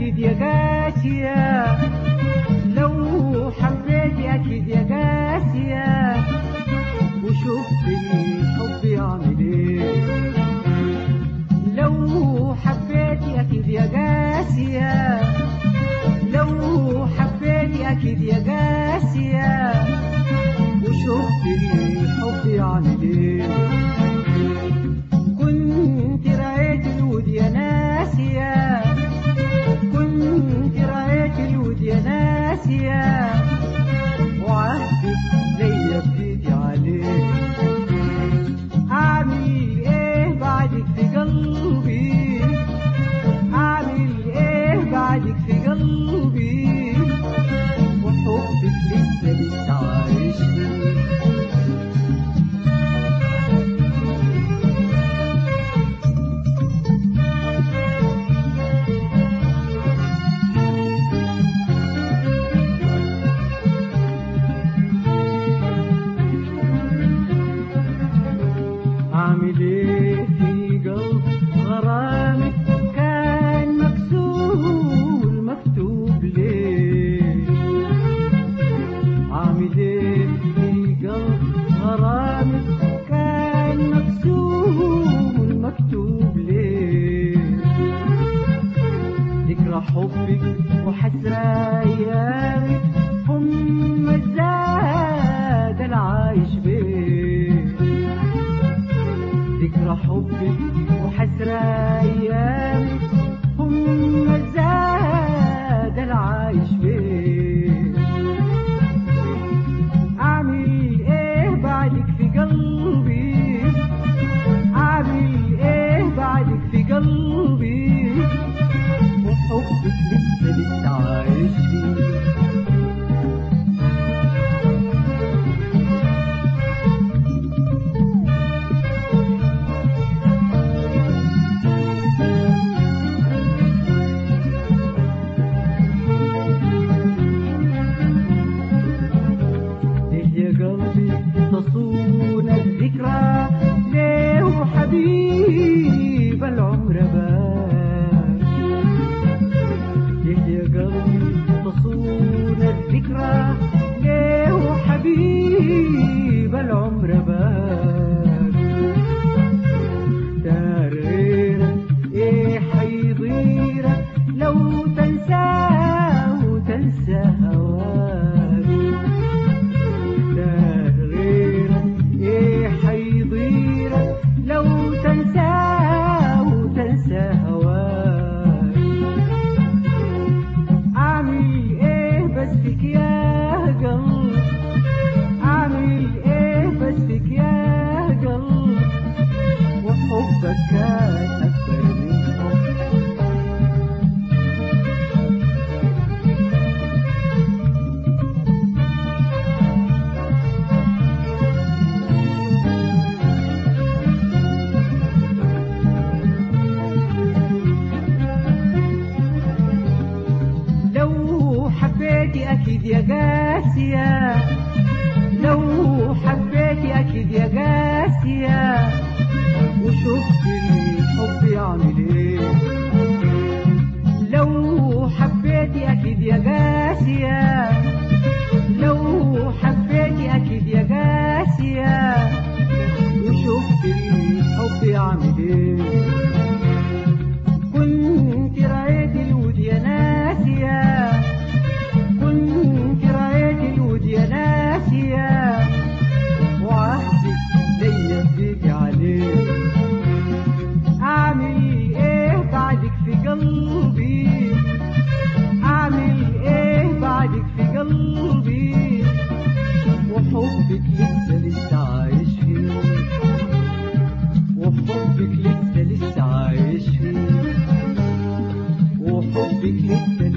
أكيد يا قاسية لو حبيتي أكيد يا قاسية وشوف الحب يعمل ايه لو حبيتي أكيد يا قاسية لو حبيتي أكيد يا قاسية وشوف الحب يعمل ايه كنت رأيت الود يا ناسية كنت رأيت الود يا ناسية وعهدك زي بديتي عليه أعمل إيه بعدك في قلبي أعمل إيه بعدك في قلبي وحبك لسه لسه عايش فيه أعمل إيه في قلب غرامك كان مكسور مكتوب ليه أعمل إيه في قلب غرامك كان مكسور مكتوب ليه ذكرى حبك وحسرة أيامك هم الزاد العايش بيه ذكرى حبك وحسرة أيامك هم الزاد العايش بيه أعمل إيه بعدك في قلبي أعمل إيه بعدك في قلبي وحبك لسه لسه عايش فيه ليه يا قلبي تصون الذكرى ليه حبيب العمر بان ليه يا قلبي تصون الذكرى ليه حبيب العمر بان تاريرك ايه حيضيرك لو تنساه وتنسى هواك تغيرك ايه حيضيرك لو تنساه وتنسى هواك اعمل ايه بس فيك يا قلب اعمل ايه بس فيك يا قلب وحبك كان اكبر من حب لو حبيتي أكيد يا قاسية لو حبيتي أكيد يا قاسية وشفت الحب يعمل إيه لو حبيتي أكيد يا قاسية لو حبيتي أكيد يا قاسية وشفت الحب يعمل إيه كنت رأيت الود يا ناسية كنت رأيت الود يا ناسية وعهدك زي بديتي عليه أعمل إيه بعدك في قلبي أعمل إيه بعدك في قلبي وحبك لسه لسه عايش فيه وحبك لسه لسه عايش فيه وحبك لسه